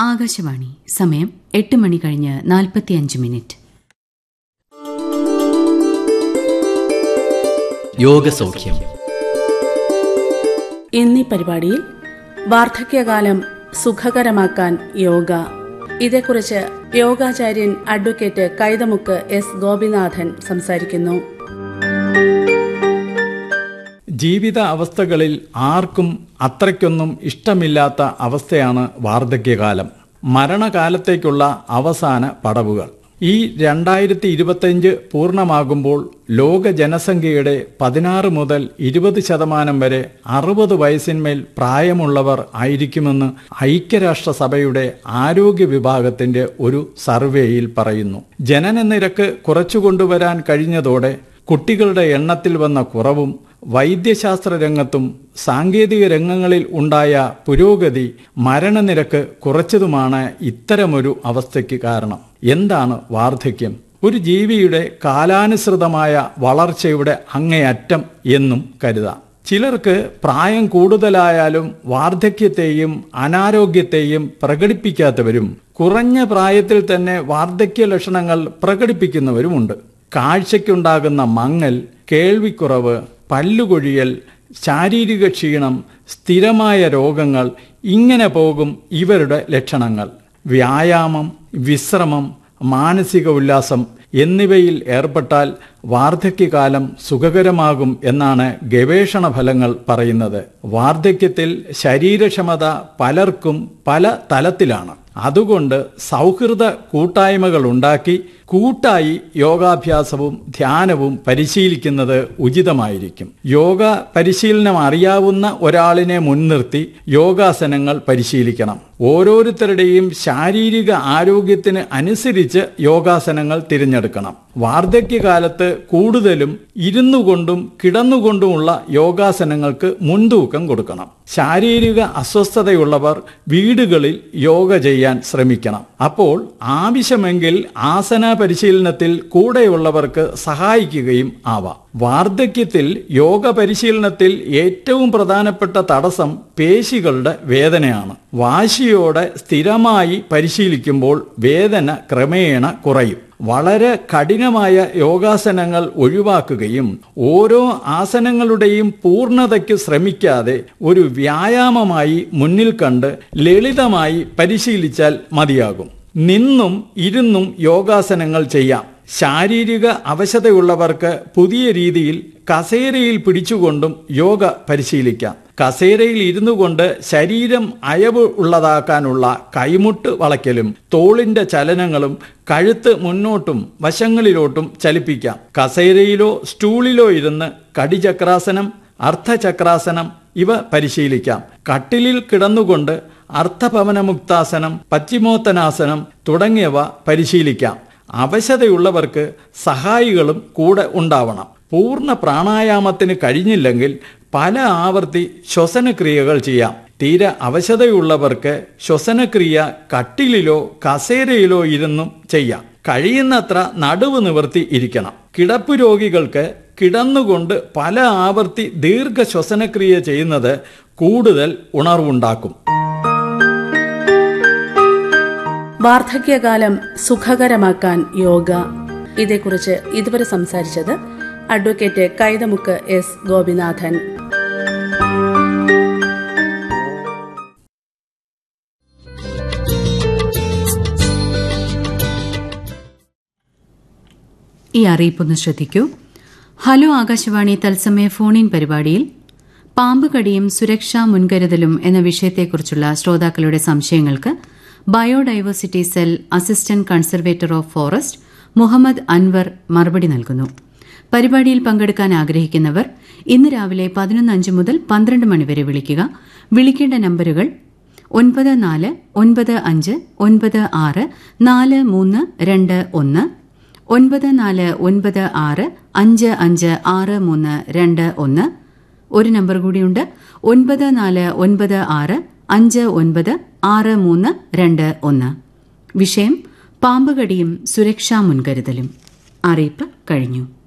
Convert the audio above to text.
ആകാശവാണി സമയം എട്ട് മണി കഴിഞ്ഞ് നാൽപ്പത്തിയഞ്ച് മിനിറ്റ് യോഗസൗഖ്യം എന്നീ പരിപാടിയിൽ വാർദ്ധക്യകാലം സുഖകരമാക്കാൻ യോഗ ഇതേക്കുറിച്ച് യോഗാചാര്യൻ അഡ്വക്കേറ്റ് കൈതമുക്ക് എസ് ഗോപിനാഥൻ സംസാരിക്കുന്നു ജീവിത അവസ്ഥകളിൽ ആർക്കും അത്രയ്ക്കൊന്നും ഇഷ്ടമില്ലാത്ത അവസ്ഥയാണ് വാർദ്ധക്യകാലം മരണകാലത്തേക്കുള്ള അവസാന പടവുകൾ ഈ രണ്ടായിരത്തി ഇരുപത്തിയഞ്ച് പൂർണ്ണമാകുമ്പോൾ ലോക ജനസംഖ്യയുടെ പതിനാറ് മുതൽ ഇരുപത് ശതമാനം വരെ അറുപത് വയസ്സിന്മേൽ പ്രായമുള്ളവർ ആയിരിക്കുമെന്ന് ഐക്യരാഷ്ട്രസഭയുടെ ആരോഗ്യ വിഭാഗത്തിന്റെ ഒരു സർവേയിൽ പറയുന്നു ജനനനിരക്ക് കുറച്ചുകൊണ്ടുവരാൻ കഴിഞ്ഞതോടെ കുട്ടികളുടെ എണ്ണത്തിൽ വന്ന കുറവും വൈദ്യശാസ്ത്ര രംഗത്തും സാങ്കേതിക രംഗങ്ങളിൽ ഉണ്ടായ പുരോഗതി മരണനിരക്ക് കുറച്ചതുമാണ് ഇത്തരമൊരു അവസ്ഥയ്ക്ക് കാരണം എന്താണ് വാർദ്ധക്യം ഒരു ജീവിയുടെ കാലാനുസൃതമായ വളർച്ചയുടെ അങ്ങേയറ്റം എന്നും കരുതാം ചിലർക്ക് പ്രായം കൂടുതലായാലും വാർദ്ധക്യത്തെയും അനാരോഗ്യത്തെയും പ്രകടിപ്പിക്കാത്തവരും കുറഞ്ഞ പ്രായത്തിൽ തന്നെ വാർദ്ധക്യ ലക്ഷണങ്ങൾ പ്രകടിപ്പിക്കുന്നവരുമുണ്ട് കാഴ്ചയ്ക്കുണ്ടാകുന്ന മങ്ങൽ കേൾവിക്കുറവ് പല്ലുകൊഴിയൽ ശാരീരിക ക്ഷീണം സ്ഥിരമായ രോഗങ്ങൾ ഇങ്ങനെ പോകും ഇവരുടെ ലക്ഷണങ്ങൾ വ്യായാമം വിശ്രമം മാനസിക ഉല്ലാസം എന്നിവയിൽ ഏർപ്പെട്ടാൽ വാർദ്ധക്യകാലം സുഖകരമാകും എന്നാണ് ഗവേഷണ ഫലങ്ങൾ പറയുന്നത് വാർദ്ധക്യത്തിൽ ശരീരക്ഷമത പലർക്കും പല തലത്തിലാണ് അതുകൊണ്ട് സൗഹൃദ കൂട്ടായ്മകൾ ഉണ്ടാക്കി കൂട്ടായി യോഗാഭ്യാസവും ധ്യാനവും പരിശീലിക്കുന്നത് ഉചിതമായിരിക്കും യോഗ പരിശീലനം അറിയാവുന്ന ഒരാളിനെ മുൻനിർത്തി യോഗാസനങ്ങൾ പരിശീലിക്കണം ഓരോരുത്തരുടെയും ശാരീരിക ആരോഗ്യത്തിന് അനുസരിച്ച് യോഗാസനങ്ങൾ തിരഞ്ഞെടുക്കണം വാർദ്ധക്യകാലത്ത് കൂടുതലും ഇരുന്നു കൊണ്ടും കിടന്നുകൊണ്ടുമുള്ള യോഗാസനങ്ങൾക്ക് മുൻതൂക്കം കൊടുക്കണം ശാരീരിക അസ്വസ്ഥതയുള്ളവർ വീടുകളിൽ യോഗ ചെയ്യാൻ ശ്രമിക്കണം അപ്പോൾ ആവശ്യമെങ്കിൽ ആസന പരിശീലനത്തിൽ കൂടെയുള്ളവർക്ക് സഹായിക്കുകയും ആവാം വാർദ്ധക്യത്തിൽ യോഗ പരിശീലനത്തിൽ ഏറ്റവും പ്രധാനപ്പെട്ട തടസ്സം പേശികളുടെ വേദനയാണ് വാശിയോടെ സ്ഥിരമായി പരിശീലിക്കുമ്പോൾ വേദന ക്രമേണ കുറയും വളരെ കഠിനമായ യോഗാസനങ്ങൾ ഒഴിവാക്കുകയും ഓരോ ആസനങ്ങളുടെയും പൂർണ്ണതയ്ക്ക് ശ്രമിക്കാതെ ഒരു വ്യായാമമായി മുന്നിൽ കണ്ട് ലളിതമായി പരിശീലിച്ചാൽ മതിയാകും നിന്നും ഇരുന്നും യോഗാസനങ്ങൾ ചെയ്യാം ശാരീരിക അവശതയുള്ളവർക്ക് പുതിയ രീതിയിൽ കസേരയിൽ പിടിച്ചുകൊണ്ടും യോഗ പരിശീലിക്കാം കസേരയിൽ ഇരുന്നു കൊണ്ട് ശരീരം അയവ് ഉള്ളതാക്കാനുള്ള കൈമുട്ട് വളയ്ക്കലും തോളിന്റെ ചലനങ്ങളും കഴുത്ത് മുന്നോട്ടും വശങ്ങളിലോട്ടും ചലിപ്പിക്കാം കസേരയിലോ സ്റ്റൂളിലോ ഇരുന്ന് കടിചക്രാസനം അർദ്ധചക്രാസനം ഇവ പരിശീലിക്കാം കട്ടിലിൽ കിടന്നുകൊണ്ട് അർത്ഥഭവനമുക്താസനം പശ്ചിമോത്തനാസനം തുടങ്ങിയവ പരിശീലിക്കാം അവശതയുള്ളവർക്ക് സഹായികളും കൂടെ ഉണ്ടാവണം പൂർണ്ണ പ്രാണായാമത്തിന് കഴിഞ്ഞില്ലെങ്കിൽ പല ആവർത്തി ശ്വസനക്രിയകൾ ചെയ്യാം തീരെ അവശതയുള്ളവർക്ക് ശ്വസനക്രിയ കട്ടിലിലോ കസേരയിലോ ഇരുന്നും ചെയ്യാം കഴിയുന്നത്ര നടുവ് നിവർത്തി ഇരിക്കണം കിടപ്പ് രോഗികൾക്ക് കിടന്നുകൊണ്ട് പല ആവർത്തി ദീർഘ ശ്വസനക്രിയ ചെയ്യുന്നത് കൂടുതൽ ഉണർവുണ്ടാക്കും വാർദ്ധക്യകാലം സുഖകരമാക്കാൻ യോഗ ഇതേക്കുറിച്ച് ഇതുവരെ സംസാരിച്ചത് അഡ്വക്കേറ്റ് കൈതമുക്ക് എസ് ഗോപിനാഥൻ ഈ അറിയിപ്പൊന്ന് ശ്രദ്ധിക്കൂ ഹലോ ആകാശവാണി തത്സമയ ഫോണിൻ പരിപാടിയിൽ പാമ്പ് കടിയും സുരക്ഷാ മുൻകരുതലും എന്ന വിഷയത്തെക്കുറിച്ചുള്ള ശ്രോതാക്കളുടെ സംശയങ്ങൾക്ക് biodiversity cell assistant conservator of forest Muhammad Anwar മറുപടി നൽകുന്നു പരിപാടിയിൽ പങ്കെടുക്കാൻ ആഗ്രഹിക്കുന്നവർ ഇന്ന് രാവിലെ പതിനൊന്ന് അഞ്ച് മുതൽ പന്ത്രണ്ട് മണിവരെ വിളിക്കുക വിളിക്കേണ്ട നമ്പരുകൾ ഒൻപത് നാല് ഒൻപത് അഞ്ച് ഒൻപത് ആറ് നാല് മൂന്ന് രണ്ട് ഒന്ന് ഒൻപത് നാല് ഒൻപത് ആറ് അഞ്ച് അഞ്ച് ആറ് മൂന്ന് രണ്ട് ഒന്ന് ഒരു നമ്പർ കൂടിയുണ്ട് ഒൻപത് നാല് ഒൻപത് ആറ് അഞ്ച് ഒൻപത് ആറ് മൂന്ന് രണ്ട് ഒന്ന് വിഷയം പാമ്പുകടിയും സുരക്ഷാ മുൻകരുതലും അറിയിപ്പ് കഴിഞ്ഞു